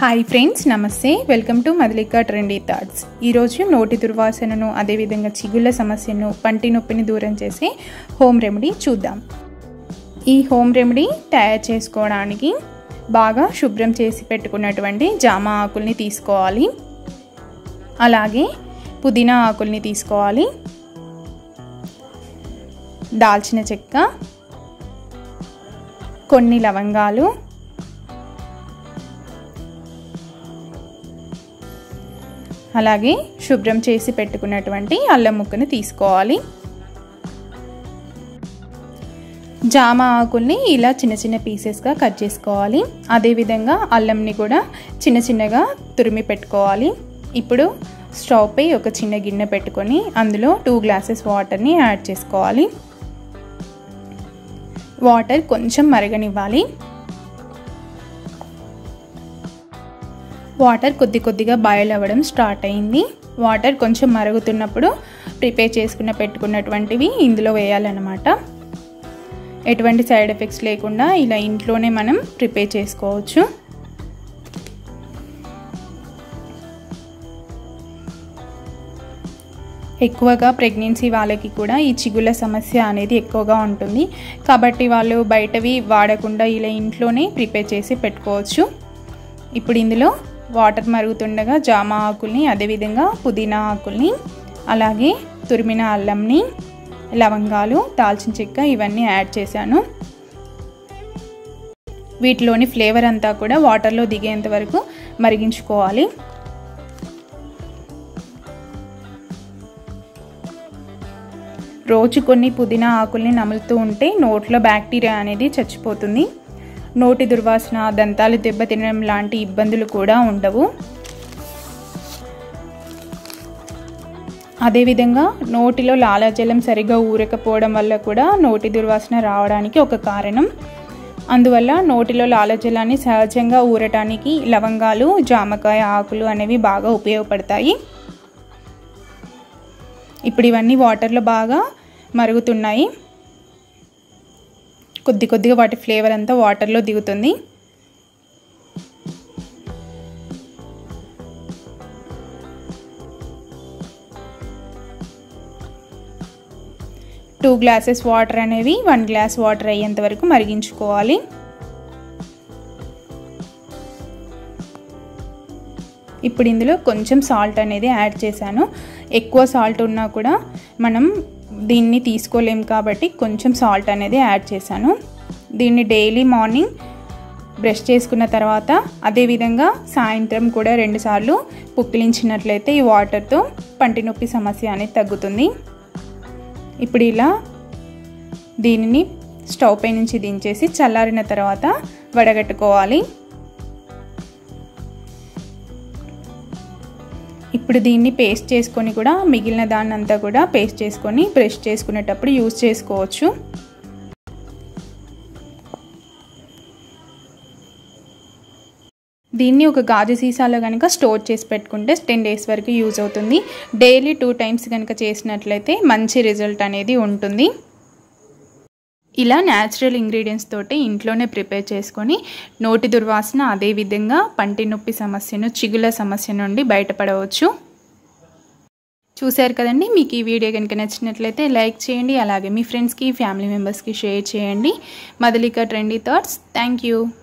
hi friends నమస్తే welcome to Madhulika trendy thoughts ఈరోజు నోటి దుర్వాసనను అదేవిధంగా చిగుళ్ళ సమస్యను పంటి నొప్పిని దూరం చేసే హోమ్ రెమెడీ చూద్దాం ఈ హోమ్ రెమెడీ తయారు చేసుకోవడానికి బాగా శుభ్రం చేసి పెట్టుకున్నటువంటి జామ ఆకుల్ని తీసుకోవాలి అలాగే పుదీనా ఆకుల్ని తీసుకోవాలి దాల్చిన చెక్క కొన్ని లవంగాలు అలాగే శుభ్రం చేసి పెట్టుకున్నటువంటి అల్లం ముక్కను తీసుకోవాలి జామ ఆకుల్ని ఇలా చిన్న చిన్న పీసెస్గా కట్ చేసుకోవాలి అదేవిధంగా అల్లంని కూడా చిన్న చిన్నగా తురిమి పెట్టుకోవాలి ఇప్పుడు స్టవ్పై ఒక చిన్న గిన్నె పెట్టుకొని అందులో టూ గ్లాసెస్ వాటర్ని యాడ్ చేసుకోవాలి వాటర్ కొంచెం మరగనివ్వాలి వాటర్ కొద్ది కొద్దిగా బాయిల్ అవ్వడం స్టార్ట్ అయింది వాటర్ కొంచెం మరుగుతున్నప్పుడు ప్రిపేర్ చేసుకున్న పెట్టుకున్నటువంటివి ఇందులో వేయాలన్నమాట ఎటువంటి సైడ్ ఎఫెక్ట్స్ లేకుండా ఇలా ఇంట్లోనే మనం ప్రిపేర్ చేసుకోవచ్చు ఎక్కువగా ప్రెగ్నెన్సీ వాళ్ళకి కూడా ఈ చిగుళ్ళ సమస్య అనేది ఎక్కువగా ఉంటుంది కాబట్టి వాళ్ళు బయటవి వాడకుండా ఇలా ఇంట్లోనే ప్రిపేర్ చేసి పెట్టుకోవచ్చు ఇప్పుడు ఇందులో వాటర్ మరుగుతుండగా జామ ఆకుల్ని అదేవిధంగా పుదీనా ఆకుల్ని అలాగే తురిమిన అల్లంని లవంగాలు దాల్చిన చెక్క ఇవన్నీ యాడ్ చేశాను వీటిలోని ఫ్లేవర్ అంతా కూడా వాటర్లో దిగేంత వరకు మరిగించుకోవాలి రోజు కొన్ని పుదీనా ఆకుల్ని నములుతూ ఉంటే నోట్లో బ్యాక్టీరియా అనేది చచ్చిపోతుంది నోటి దుర్వాసన దంతాలు దెబ్బతినడం లాంటి ఇబ్బందులు కూడా ఉండవు అదేవిధంగా నోటిలో లాలాజలం సరిగా ఊరకపోవడం వల్ల కూడా నోటి దుర్వాసన రావడానికి ఒక కారణం అందువల్ల నోటిలో లాలాజలాన్ని సహజంగా ఊరటానికి లవంగాలు జామకాయ ఆకులు అనేవి బాగా ఉపయోగపడతాయి ఇప్పుడు ఇవన్నీ వాటర్లో బాగా మరుగుతున్నాయి కొద్ది కొద్దిగా వాటి ఫ్లేవర్ అంతా వాటర్లో దిగుతుంది టూ గ్లాసెస్ వాటర్ అనేవి వన్ గ్లాస్ వాటర్ అయ్యేంత వరకు మరిగించుకోవాలి ఇప్పుడు ఇందులో కొంచెం సాల్ట్ అనేది యాడ్ చేశాను ఎక్కువ సాల్ట్ ఉన్నా కూడా మనం దీన్ని తీసుకోలేం కాబట్టి కొంచెం సాల్ట్ అనేది యాడ్ చేశాను దీన్ని డైలీ మార్నింగ్ బ్రష్ చేసుకున్న తర్వాత అదేవిధంగా సాయంత్రం కూడా రెండుసార్లు పుక్కిలించినట్లయితే ఈ వాటర్తో పంటి నొప్పి సమస్య అనేది తగ్గుతుంది ఇప్పుడు ఇలా దీనిని స్టవ్ పై నుంచి దించేసి చల్లారిన తర్వాత వడగట్టుకోవాలి ఇప్పుడు దీన్ని పేస్ట్ చేసుకొని కూడా మిగిలిన దాన్ని అంతా కూడా పేస్ట్ చేసుకొని బ్రష్ చేసుకునేటప్పుడు యూజ్ చేసుకోవచ్చు దీన్ని ఒక గాజు సీసాలో కనుక స్టోర్ చేసి పెట్టుకుంటే టెన్ డేస్ వరకు యూజ్ అవుతుంది డైలీ టూ టైమ్స్ కనుక చేసినట్లయితే మంచి రిజల్ట్ అనేది ఉంటుంది ఇలా న్యాచురల్ ఇంగ్రీడియంట్స్ తోటి ఇంట్లోనే ప్రిపేర్ చేసుకొని నోటి దుర్వాసన అదేవిధంగా పంటి నొప్పి సమస్యను చిగుల సమస్య నుండి బయటపడవచ్చు చూశారు కదండి మీకు ఈ వీడియో కనుక నచ్చినట్లయితే లైక్ చేయండి అలాగే మీ ఫ్రెండ్స్కి ఫ్యామిలీ మెంబర్స్కి షేర్ చేయండి Madhulika trendy thoughts thank you